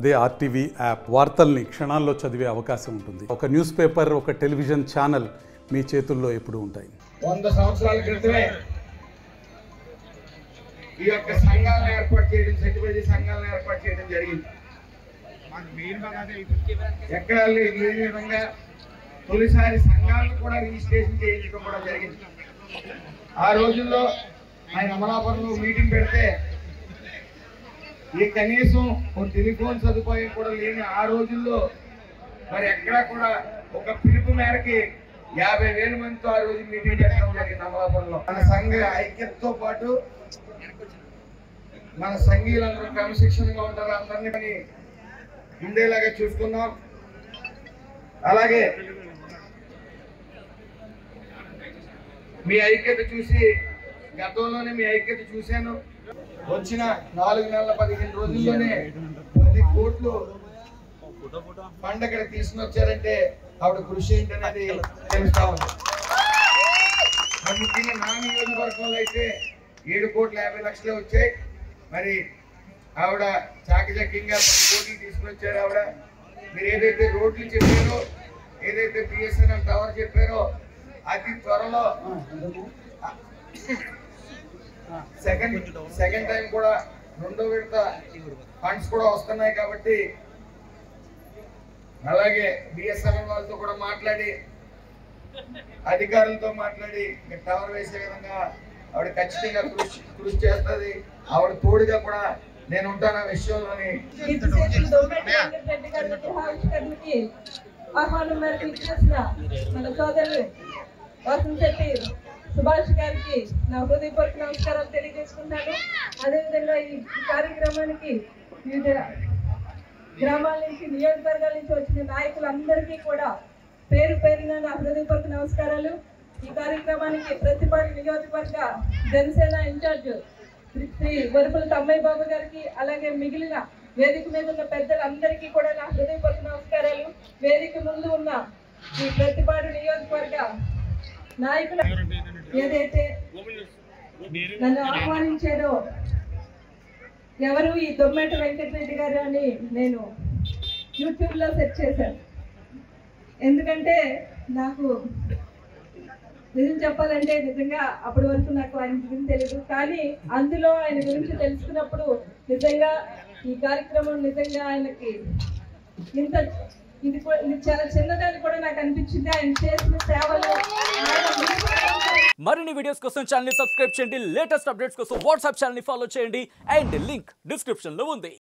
అదే RTV app వార్తల్ని క్షణాల్లో చదివే అవకాశం ఉంటుంది ఒక న్యూస్ పేపర్ ఒక టెలివిజన్ ఛానల్ మీ చేతుల్లో ఎప్పుడూ ఉంటాయి వంద సంవత్సరాల క్రితమే ఈ యొక్క సంఘాలను ఏర్పాటు చేయడం సెటిబడి సంఘాలను ఏర్పాటు చేయడం జరిగింది ఎక్కడ లే- లేని విధంగా తొలిసారి సంఘాలను కూడా రిజిస్ట్రేషన్ చేయించడం కూడా జరిగింది ఆ రోజుల్లో ఆయన అమలాపురంలో మీటింగ్ పెడితే ఈ కనీసం ఒక టెలిఫోన్ సదుపాయం కూడా లేని ఆ రోజుల్లో మరి ఎక్కడా కూడా ఒక పిలుపు మేరకి యాభై వేల మందితో ఆ రోజు మీటింగ్ పెట్టడం జరిగింది అమలాపురంలో మన సంఘ ఐక్యతతో పాటు మన సంఘీయులందరూ క్రమశిక్షణగా ఉంటారు అందరినీ పని ఉండేలాగా చూసుకున్నాం అలాగే మీ ఐక్యత చూసి గతంలోనే మీ ఐక్యత చూశాను వచ్చిన నాలుగు నెలల పదిహేను రోజుల్లోనే పది కోట్లు ఫండ్ అక్కడ తీసుకుని వచ్చారంటే ఆవిడ కృషి ఏంటనేది తెలుస్తా ఉంది మరి ముఖ్యంగా నా నియోజకవర్గంలో అయితే ఏడు కోట్ల యాభై లక్షలే వచ్చాయి మరి ఆవిడ చాకచక్యంగా పది కోట్లు తీసుకుని వచ్చారు ఆవిడ మీరు ఏదైతే రోడ్లు చెప్పారో ఏదైతే బిఎస్ఎన్ఎల్ టవర్ చెప్పారో అతి త్వరలో సెకండ్ సెకండ్ టైం కూడా రెండో విడత ఫండ్స్ కూడా వస్తున్నాయి కాబట్టి అలాగే బిఎస్ఎన్ఎల్ వాళ్ళతో కూడా మాట్లాడి అధికారులతో మాట్లాడి ఇంకా టవర్ వేసే విధంగా ఆవిడ ఖచ్చితంగా కృషి కృషి చేస్తుంది ఆవిడ తోడుగా కూడా నేను ఉంటాను ఆ విషయంలోని కీర్తిశేషులు దొమ్మేటి వెంకటరెడ్డి గారి విగ్రహావిష్కరణకి ఆహ్వానం మేరకు ఇచ్చేసిన మన సోదరులు వసంత్ శెట్టి సుభాష్ గారికి నా హృదయపూర్వక నమస్కారాలు తెలియజేసుకుంటాను అదేవిధంగా ఈ ఈ కార్యక్రమానికి వివిధ గ్రామాల నుంచి నియోజకవర్గాల నుంచి వచ్చిన నాయకులందరికీ కూడా పేరు పేరున నా హృదయపూర్వక నమస్కారాలు ఈ కార్యక్రమానికి ప్రతిపాటి నియోజకవర్గ జనసేన ఇన్ఛార్జ్ శ్రీ- శ్రీ వరుపుల తమ్మయ్య బాబు గారికి అలాగే మిగిలిన వేదిక మీద ఉన్న పెద్దలందరికీ కూడా నా హృదయపూర్వక నమస్కారాలు వేదిక ముందు ఉన్న ఈ ప్రతిపాడు నియోజకవర్గ నాయకుల ఏదైతే నన్ను ఆహ్వానించారో ఎవరు ఈ దొమ్మేట వెంకటరెడ్డి గారు అని నేను యూట్యూబ్లో సెర్చ్ చేశాను ఎందుకంటే నాకు నిజం చెప్పాలంటే నిజంగా అప్పటి వరకు నాకు ఆయన గురించి తెలియదు కానీ అందులో ఆయన గురించి తెలుసుకున్నప్పుడు నిజంగా ఈ కార్యక్రమం నిజంగా ఆయనకి ఇంత ఇది కూడా- ఇది చాలా చిన్నదని కూడా నాకు అనిపించింది ఆయన చేసిన సేవలు ఆయన ముందుకు మరిన్ని వీడియోస్ కోసం ఛానల్ సబ్స్క్రైబ్ చేయండి లేటెస్ట్ అప్డేట్స్ కోసం వాట్సాప్ ఛానల్ ఫాలో చేయండి అండ్ లింక్ డిస్క్రిప్షన్ లో ఉంది